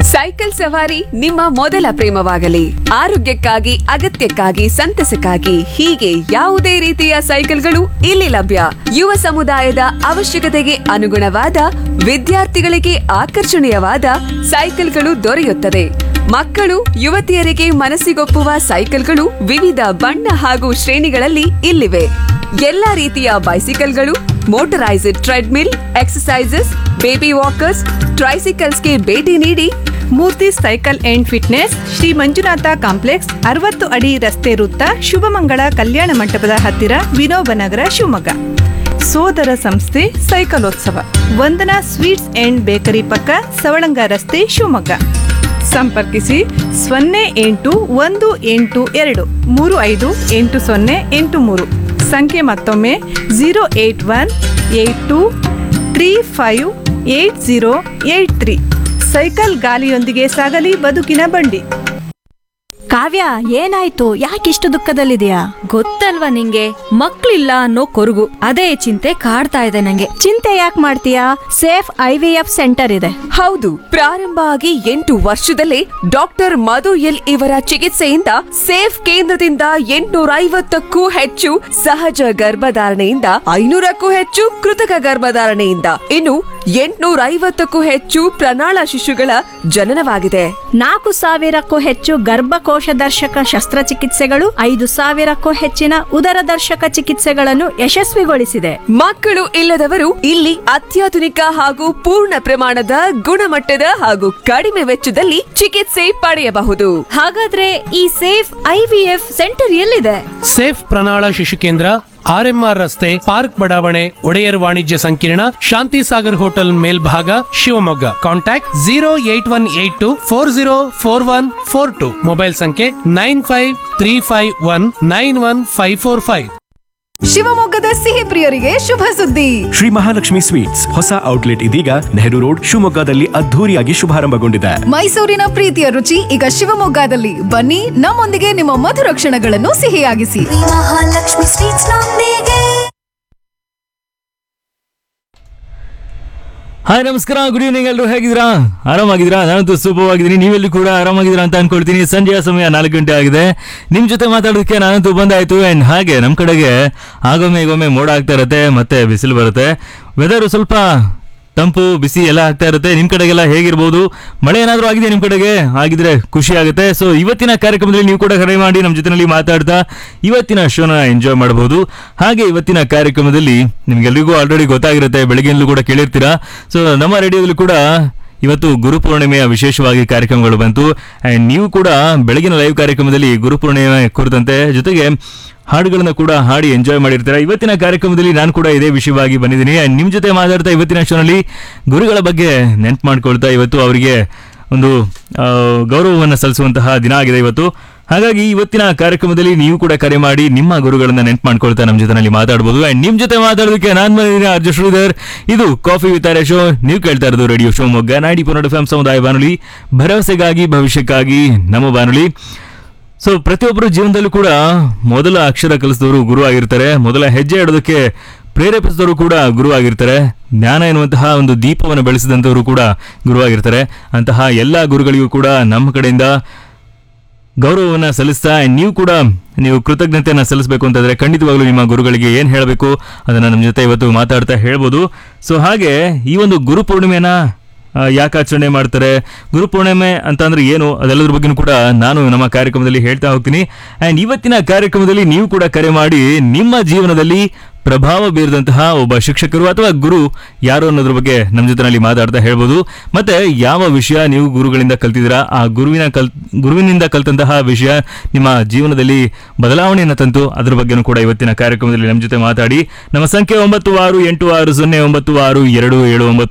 cycle ಸವಾರಿ ನಿಮ್ಮ ಮೊದಲ ಪ್ರೇಮವಾಗಲಿ ಆರೋಗ್ಯಕ್ಕಾಗಿ ಅಗತ್ಯಕ್ಕಾಗಿ ಸಂತಸಕ್ಕಾಗಿ ಹೀಗೆ ಯಾವುದೇ ರೀತಿಯ ಸೈಕಲ್ಗಳು ಇಲ್ಲಿ ಲಭ್ಯ ಯುವ ಸಮುದಾಯದ ಅವಶ್ಯಕತೆಗೆ ಅನುಗುಣವಾದ ವಿದ್ಯಾರ್ಥಿಗಳಿಗೆ ಆಕರ್ಷಣೀಯವಾದ ಸೈಕಲ್ಗಳು ದೊರೆಯುತ್ತದೆ ಮಕ್ಕಳು ಯುವತಿಯರಿಗೆ ಮನಸ್ಸಿಗೊಪ್ಪುವ ಸೈಕಲ್ಗಳು ವಿವಿಧ ಬಣ್ಣ ಹಾಗೂ ಶ್ರೇಣಿಗಳಲ್ಲಿ ಇಲ್ಲಿವೆ ಎಲ್ಲಾ ರೀತಿಯ ಬೈಸಿಕಲ್ಗಳು motorised treadmill exercises baby walkers ಟ್ರೈಸಿಕಲ್ಸ್ಗೆ ಭೇಟಿ ನೀಡಿ Murthy cycle and fitness Shri Manjunatha complex ಅರವತ್ತು ಅಡಿ ರಸ್ತೆ ವೃತ್ತ ಶುಭಮಂಗಳ ಕಲ್ಯಾಣ ಮಂಟಪದ ಹತ್ತಿರ ವಿನೋಬ ನಗರ ಶಿವಮೊಗ್ಗ ಸೋದರ ಸಂಸ್ಥೆ ಸೈಕಲೋತ್ಸವ ವಂದನಾ ಸ್ವೀಟ್ಸ್ ಅಂಡ್ ಬೇಕರಿ ಪಕ್ಕ ಸವಳಂಗ ರಸ್ತೆ ಶಿವಮೊಗ್ಗ ಸಂಪರ್ಕಿಸಿ ಸೊನ್ನೆ ಎಂಟು ಒಂದು ಎಂಟು ಎರಡು ಮೂರು ಐದು ಎಂಟು ಸೊನ್ನೆ ಎಂಟು ಮೂರು ಸಂಖ್ಯೆ ಮತ್ತೊಮ್ಮೆ zero eight one eight two three five eight zero eight three cycle ಗಾಲಿಯೊಂದಿಗೆ ಸಾಗಲಿ ಬದುಕಿನ ಬಂಡಿ ಕಾವ್ಯ ಏನಾಯ್ತು ಯಾಕಿಷ್ಟು ದುಃಖದಲ್ಲಿದೆಯಾ ಗೊತ್ತಲ್ವಾ ನಿಂಗೆ ಮಕ್ಳಿಲ್ಲ ಅನ್ನೋ ಕೊರಗು ಅದೇ ಚಿಂತೆ ಕಾಡ್ತಾ ಇದೆ ನಂಗೆ ಚಿಂತೆ ಯಾಕೆ ಮಾಡ್ತೀಯಾ safe I V F centre ಇದೆ ಹೌದು ಪ್ರಾರಂಭ ಆಗಿ ಎಂಟು ವರ್ಷದಲ್ಲೇ ಡಾಕ್ಟರ್ ಮಧು ಎಲ್ ಇವರ ಚಿಕಿತ್ಸೆಯಿಂದ ಸೇಫ್ ಕೇಂದ್ರದಿಂದ ಎಂಟುನೂರ ಐವತ್ತಕ್ಕೂ ಹೆಚ್ಚು ಸಹಜ ಗರ್ಭಧಾರಣೆಯಿಂದ ಐನೂರಕ್ಕೂ ಹೆಚ್ಚು ಕೃತಕ ಗರ್ಭಧಾರಣೆಯಿಂದ ಇನ್ನು ಎಂಟುನೂರ ಐವತ್ತಕ್ಕೂ ಹೆಚ್ಚು ಪ್ರಣಾಳ ಶಿಶುಗಳ ಜನನವಾಗಿದೆ ನಾಲ್ಕು ಸಾವಿರಕ್ಕೂ ಹೆಚ್ಚು ಗರ್ಭಕೋಶ ದರ್ಶಕ ಶಸ್ತ್ರಚಿಕಿತ್ಸೆಗಳು ಐದು ಸಾವಿರಕ್ಕೂ ಹೆಚ್ಚಿನ ಉದರ ದರ್ಶಕ ಚಿಕಿತ್ಸೆಗಳನ್ನು ಯಶಸ್ವಿಗೊಳಿಸಿದೆ ಮಕ್ಕಳು ಇಲ್ಲದವರು ಇಲ್ಲಿ ಅತ್ಯಾಧುನಿಕ ಹಾಗೂ ಪೂರ್ಣ ಪ್ರಮಾಣದ ಗುಣಮಟ್ಟದ ಹಾಗೂ ಕಡಿಮೆ ವೆಚ್ಚದಲ್ಲಿ ಚಿಕಿತ್ಸೆ ಪಡೆಯಬಹುದು ಹಾಗಾದ್ರೆ ಈ safe I V F centre ಎಲ್ಲಿದೆ ಸೇಫ್ ಪ್ರಣಾಳ ಶಿಶು ಕೇಂದ್ರ ಆರ್ಎಂಆರ್ ರಸ್ತೆ ಪಾರ್ಕ್ ಬಡಾವಣೆ ಒಡೆಯರ್ ವಾಣಿಜ್ಯ ಸಂಕೀರ್ಣ ಶಾಂತಿ ಸಾಗರ್ ಹೋಟೆಲ್ ಮೇಲ್ಭಾಗ Shivamogga contact zero eight one eight two four zero four one four two mobile ಸಂಖ್ಯೆ nine five three five one nine one five four five ಶಿವಮೊಗ್ಗದ ಸಿಹಿ ಪ್ರಿಯರಿಗೆ ಶುಭ ಸುದ್ದಿ ಶ್ರೀ ಮಹಾಲಕ್ಷ್ಮಿ ಸ್ವೀಟ್ಸ್ ಹೊಸ ಔಟ್ಲೆಟ್ ಇದೀಗ ನೆಹರು ರೋಡ್ ಶಿವಮೊಗ್ಗದಲ್ಲಿ ಅದ್ಧೂರಿಯಾಗಿ ಶುಭಾರಂಭಗೊಂಡಿದೆ ಮೈಸೂರಿನ ಪ್ರೀತಿಯ ರುಚಿ ಈಗ ಶಿವಮೊಗ್ಗದಲ್ಲಿ ಬನ್ನಿ ನಮ್ಮೊಂದಿಗೆ ನಿಮ್ಮ ಮಧುರ ಕ್ಷಣಗಳನ್ನು ಸಿಹಿಯಾಗಿಸಿ ಮಹಾಲಕ್ಷ್ಮಿ ಸ್ವೀಟ್ಸ್ ನೊಂದಿಗೆ ಹಾಯ್ ನಮಸ್ಕಾರ ಗುಡ್ ಈವ್ನಿಂಗ್ ಎಲ್ಲರೂ ಹೇಗಿದ್ದೀರಾ ಆರಾಮಾಗಿದ್ದೀರಾ ನಾನಂತೂ ಸೂಪವಾಗಿದ್ದೀನಿ ನೀವೆಲ್ಲೂ ಕೂಡ ಆರಾಮಾಗಿದ್ದೀರಾ ಅಂತ ಅನ್ಕೊಳ್ತೀನಿ ಸಂಜೆಯ ಸಮಯ ನಾಲ್ಕು ಗಂಟೆ ಆಗಿದೆ ನಿಮ್ಮ ಜೊತೆ ಮಾತಾಡೋದಕ್ಕೆ ನಾನಂತೂ ಬಂದಾಯ್ತು ಆ್ಯಂಡ್ ಹಾಗೆ ನಮ್ಮ ಕಡೆಗೆ ಆಗೊಮ್ಮೆ ಈಗೊಮ್ಮೆ ಮೋಡ ಆಗ್ತಾ ಇರುತ್ತೆ ಮತ್ತೆ ಬಿಸಿಲು ಬರುತ್ತೆ ವೆದರು ಸ್ವಲ್ಪ ತಂಪು ಬಿಸಿ ಎಲ್ಲ ಆಗ್ತಾ ಇರುತ್ತೆ ನಿಮ್ಮ ಕಡೆಗೆಲ್ಲ ಹೇಗಿರ್ಬೋದು ಮಳೆ ಏನಾದರೂ ಆಗಿದೆ ನಿಮ್ಮ ಕಡೆಗೆ ಆಗಿದ್ರೆ ಖುಷಿ ಆಗುತ್ತೆ ಸೊ ಇವತ್ತಿನ ಕಾರ್ಯಕ್ರಮದಲ್ಲಿ ನೀವು ಕೂಡ ಕರೆ ಮಾಡಿ ನಮ್ಮ ಜೊತೆನಲ್ಲಿ ಮಾತಾಡ್ತಾ ಇವತ್ತಿನ ಶೋನ ಎಂಜಾಯ್ ಮಾಡಬಹುದು ಹಾಗೆ ಇವತ್ತಿನ ಕಾರ್ಯಕ್ರಮದಲ್ಲಿ ನಿಮ್ಗೆಲ್ರಿಗೂ ಆಲ್ರೆಡಿ ಗೊತ್ತಾಗಿರುತ್ತೆ ಬೆಳಗ್ಗೆಯಲ್ಲೂ ಕೂಡ ಕೇಳಿರ್ತೀರಾ ಸೊ ನಮ್ಮ ರೇಡಿಯೋದಲ್ಲಿ ಕೂಡ ಇವತ್ತು ಗುರುಪೂರ್ಣಿಮೆಯ ವಿಶೇಷವಾಗಿ ಕಾರ್ಯಕ್ರಮಗಳು ಬಂತು ಆ್ಯಂಡ್ ನೀವು ಕೂಡ ಬೆಳಗಿನ ಲೈವ್ ಕಾರ್ಯಕ್ರಮದಲ್ಲಿ ಗುರುಪೂರ್ಣಿಮೆ ಕುರಿತಂತೆ ಜೊತೆಗೆ ಹಾಡುಗಳನ್ನ ಕೂಡ ಹಾಡಿ ಎಂಜಾಯ್ ಮಾಡಿರ್ತೀರಾ ಇವತ್ತಿನ ಕಾರ್ಯಕ್ರಮದಲ್ಲಿ ನಾನು ಕೂಡ ಇದೇ ವಿಷಯವಾಗಿ ಬಂದಿದ್ದೀನಿ ಆ್ಯಂಡ್ ನಿಮ್ಮ ಜೊತೆ ಮಾತಾಡ್ತಾ ಇವತ್ತಿನ ಶೋನಲ್ಲಿ ಗುರುಗಳ ಬಗ್ಗೆ ನೆನ್ಪು ಮಾಡ್ಕೊಳ್ತಾ ಇವತ್ತು ಅವರಿಗೆ ಒಂದು ಆ, ಗೌರವವನ್ನು ಸಲ್ಲಿಸುವಂತಹ ದಿನ ಆಗಿದೆ ಇವತ್ತು ಹಾಗಾಗಿ ಇವತ್ತಿನ ಕಾರ್ಯಕ್ರಮದಲ್ಲಿ ನೀವು ಕೂಡ ಕರೆ ಮಾಡಿ ನಿಮ್ಮ ಗುರುಗಳನ್ನ ನೆನ್ಪು ಮಾಡ್ಕೊಳ್ತಾ ನಮ್ಮ ಜೊತೆನಲ್ಲಿ ಮಾತಾಡ್ಬೋದು ಅಂಡ್ ನಿಮ್ ಜೊತೆ ಮಾತಾಡೋದಕ್ಕೆ ನಾನು ಬಂದಿದ್ದೀನಿ ಅರ್ಜು ಶ್ರೀಧರ್ ಇದು ಕಾಫಿ ವಿತ್ ಆರ್ಯ ಶೋ ನೀವು ಕೇಳ್ತಾ ಇರೋದು ರೇಡಿಯೋ ಶಿವಮೊಗ್ಗ ನಾಡಿ ಪುನರ್ ಎಫ್ ಸಮುದಾಯ ಬಾನುಲಿ ಭರವಸೆಗಾಗಿ ಭವಿಷ್ಯಕ್ಕಾಗಿ ನಮ್ಮ ಬಾನುಲಿ ಸೊ ಪ್ರತಿಯೊಬ್ಬರು ಜೀವನದಲ್ಲೂ ಕೂಡ ಮೊದಲ ಅಕ್ಷರ ಕಲಿಸಿದವರು ಗುರು ಆಗಿರ್ತಾರೆ ಮೊದಲ ಹೆಜ್ಜೆ ಇಡೋದಕ್ಕೆ ಪ್ರೇರೇಪಿಸಿದವರು ಕೂಡ ಗುರು ಆಗಿರ್ತಾರೆ ಜ್ಞಾನ ಎನ್ನುವಂತಹ ಒಂದು ದೀಪವನ್ನು ಬೆಳೆಸಿದಂಥವರು ಕೂಡ ಗುರುವಾಗಿರ್ತಾರೆ ಅಂತಹ ಎಲ್ಲ ಗುರುಗಳಿಗೂ ಕೂಡ ನಮ್ಮ ಕಡೆಯಿಂದ ಗೌರವವನ್ನು ಸಲ್ಲಿಸ್ತಾ and ನೀವು ಕೂಡ ನೀವು ಕೃತಜ್ಞತೆಯನ್ನು ಸಲ್ಲಿಸಬೇಕು ಅಂತಂದ್ರೆ ಖಂಡಿತವಾಗ್ಲೂ ನಿಮ್ಮ ಗುರುಗಳಿಗೆ ಏನು ಹೇಳಬೇಕು ಅದನ್ನು ನಮ್ಮ ಜೊತೆ ಇವತ್ತು ಮಾತಾಡ್ತಾ ಹೇಳ್ಬೋದು ಸೊ ಹಾಗೆ ಈ ಒಂದು ಗುರು ಪೂರ್ಣಿಮೆನ ಆ, ಯಾಕೆ ಆಚರಣೆ ಮಾಡ್ತಾರೆ ಗುರುಪೂರ್ಣಿಮೆ ಅಂತ ಅಂದ್ರೆ ಏನು ಅದೆಲ್ಲದ್ರ ಬಗ್ಗೆನೂ ಕೂಡ ನಾನು ನಮ್ಮ ಕಾರ್ಯಕ್ರಮದಲ್ಲಿ ಹೇಳ್ತಾ ಹೋಗ್ತೀನಿ ಆ್ಯಂಡ್ ಇವತ್ತಿನ ಕಾರ್ಯಕ್ರಮದಲ್ಲಿ ನೀವು ಕೂಡ ಕರೆ ಮಾಡಿ ನಿಮ್ಮ ಜೀವನದಲ್ಲಿ ಪ್ರಭಾವ ಬೀರಿದಂತಹ ಒಬ್ಬ ಶಿಕ್ಷಕರು ಅಥವಾ ಗುರು ಯಾರು ಅನ್ನೋದ್ರ ಬಗ್ಗೆ ನಮ್ಮ ಜೊತೆನಲ್ಲಿ ಮಾತಾಡ್ತಾ ಹೇಳ್ಬೋದು ಮತ್ತೆ ಯಾವ ವಿಷಯ ನೀವು ಗುರುಗಳಿಂದ ಕಲ್ತಿದ್ದೀರಾ ಆ ಗುರುವಿನ ಕಲ್ ಗುರುವಿನಿಂದ ಕಲ್ತಂತಹ ವಿಷಯ ನಿಮ್ಮ ಜೀವನದಲ್ಲಿ ಬದಲಾವಣೆಯನ್ನು ತಂತು ಅದ್ರ ಬಗ್ಗೆನೂ ಕೂಡ ಇವತ್ತಿನ ಕಾರ್ಯಕ್ರಮದಲ್ಲಿ ನಮ್ಮ ಜೊತೆ ಮಾತಾಡಿ ನಮ್ಮ ಸಂಖ್ಯೆ ಒಂಬತ್ತು ಆರು ಎಂಟು ಆರು ಸೊನ್ನೆ ಒಂಬತ್ತು ಆರು ಎರಡು ಏಳು ಒಂಬತ್ತು